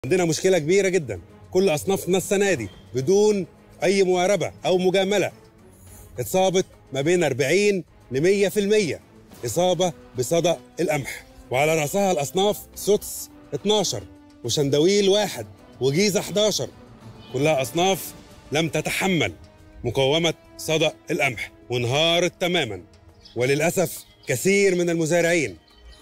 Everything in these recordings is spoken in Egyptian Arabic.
عندنا مشكلة كبيرة جدا كل أصنافنا السنة دي بدون أي مواربة أو مجاملة اتصابت ما بين 40 ل 100% إصابة بصدأ القمح وعلى رأسها الأصناف سدس 12 وشندويل واحد وجيزة 11 كلها أصناف لم تتحمل مقاومة صدأ القمح وانهارت تماما وللأسف كثير من المزارعين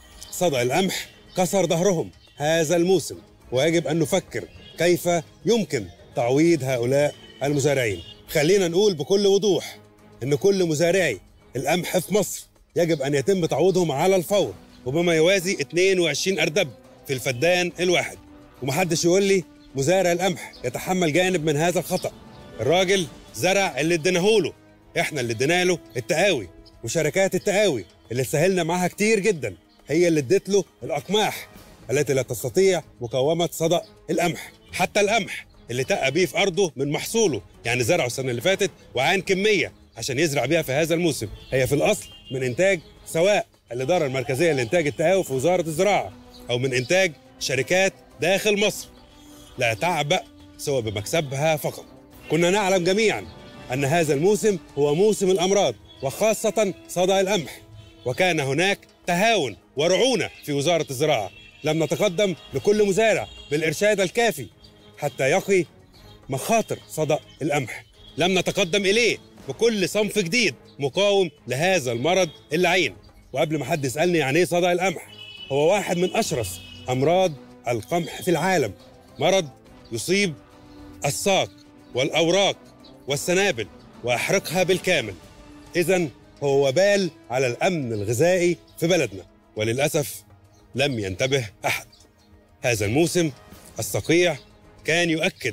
صدأ القمح كسر ظهرهم هذا الموسم ويجب أن نفكر كيف يمكن تعويض هؤلاء المزارعين خلينا نقول بكل وضوح أن كل مزارعي القمح في مصر يجب أن يتم تعويضهم على الفور وبما يوازي 22 أردب في الفدان الواحد ومحدش يقول لي مزارع القمح يتحمل جانب من هذا الخطأ الراجل زرع اللي اديناهوله احنا اللي ادينا له التقاوي وشركات التقاوي اللي سهلنا معاها كتير جدا هي اللي ادت له الاقماح التي لا تستطيع مقاومه صدأ القمح حتى القمح اللي تقى بيه في ارضه من محصوله يعني زرعه السنه اللي فاتت وعان كميه عشان يزرع بيها في هذا الموسم هي في الاصل من انتاج سواء الاداره المركزيه لانتاج التقاوي في وزاره الزراعه او من انتاج شركات داخل مصر لا تعبأ سوى بمكسبها فقط كنا نعلم جميعا أن هذا الموسم هو موسم الأمراض وخاصة صدى القمح وكان هناك تهاون ورعونة في وزارة الزراعة لم نتقدم لكل مزارع بالإرشاد الكافي حتى يقي مخاطر صدى القمح لم نتقدم إليه بكل صنف جديد مقاوم لهذا المرض اللعين وقبل ما حد يسألني يعني إيه صدى القمح هو واحد من أشرس أمراض القمح في العالم مرض يصيب الساق والأوراق والسنابل ويحرقها بالكامل إذا هو وبال على الأمن الغذائي في بلدنا وللأسف لم ينتبه أحد هذا الموسم الصقيع كان يؤكد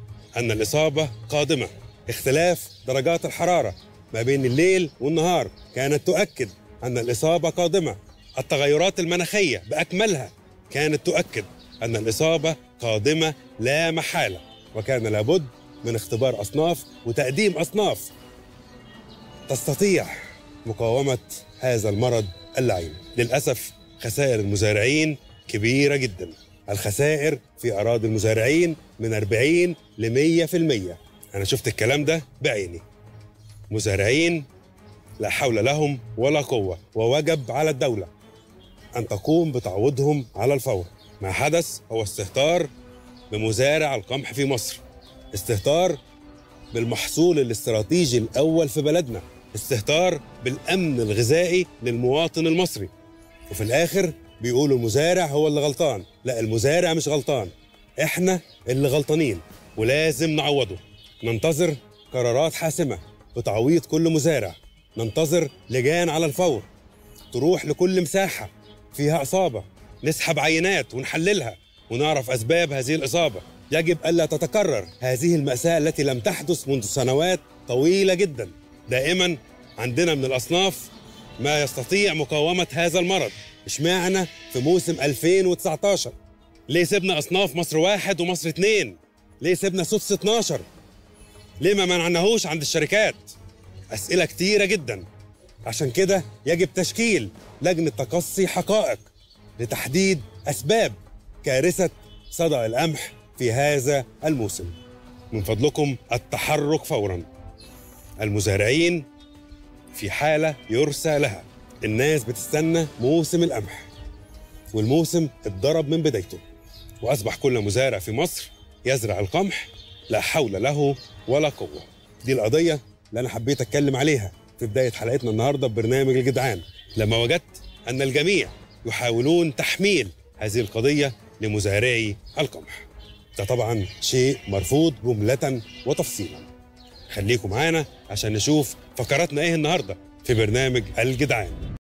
أن الإصابة قادمة اختلاف درجات الحرارة ما بين الليل والنهار كانت تؤكد أن الإصابة قادمة التغيرات المناخية بأكملها كانت تؤكد أن الإصابة قادمة لا محالة وكان لابد من اختبار أصناف وتقديم أصناف تستطيع مقاومة هذا المرض اللعين للأسف خسائر المزارعين كبيرة جدا الخسائر في أراضي المزارعين من 40 ل 100% أنا شفت الكلام ده بعيني مزارعين لا حول لهم ولا قوة ووجب على الدولة أن تقوم بتعويضهم على الفور ما حدث هو استهتار بمزارع القمح في مصر استهتار بالمحصول الاستراتيجي الأول في بلدنا استهتار بالأمن الغذائي للمواطن المصري وفي الآخر بيقولوا المزارع هو اللي غلطان لا المزارع مش غلطان احنا اللي غلطانين ولازم نعوضه ننتظر قرارات حاسمة بتعويض كل مزارع ننتظر لجان على الفور تروح لكل مساحة فيها إصابة نسحب عينات ونحللها ونعرف أسباب هذه الإصابة يجب ألا تتكرر هذه المأساة التي لم تحدث منذ سنوات طويلة جدا دائما عندنا من الأصناف ما يستطيع مقاومة هذا المرض اشمعنى في موسم 2019 ليه سيبنا أصناف مصر واحد ومصر اتنين ليه سيبنا سدس 12 ليه ما منعناهوش عند الشركات أسئلة كتيرة جدا عشان كده يجب تشكيل لجنة تقصي حقائق لتحديد أسباب كارثة صدى القمح في هذا الموسم من فضلكم التحرك فورا المزارعين في حالة يرسى لها الناس بتستنى موسم القمح والموسم اتضرب من بدايته وأصبح كل مزارع في مصر يزرع القمح لا حول له ولا قوة دي القضية اللي أنا حبيت أتكلم عليها في بداية حلقتنا النهاردة ببرنامج الجدعان لما وجدت أن الجميع يحاولون تحميل هذه القضية لمزارعي القمح ده طبعا شيء مرفوض جملة وتفصيلا خليكم معانا عشان نشوف فقراتنا ايه النهارده في برنامج الجدعان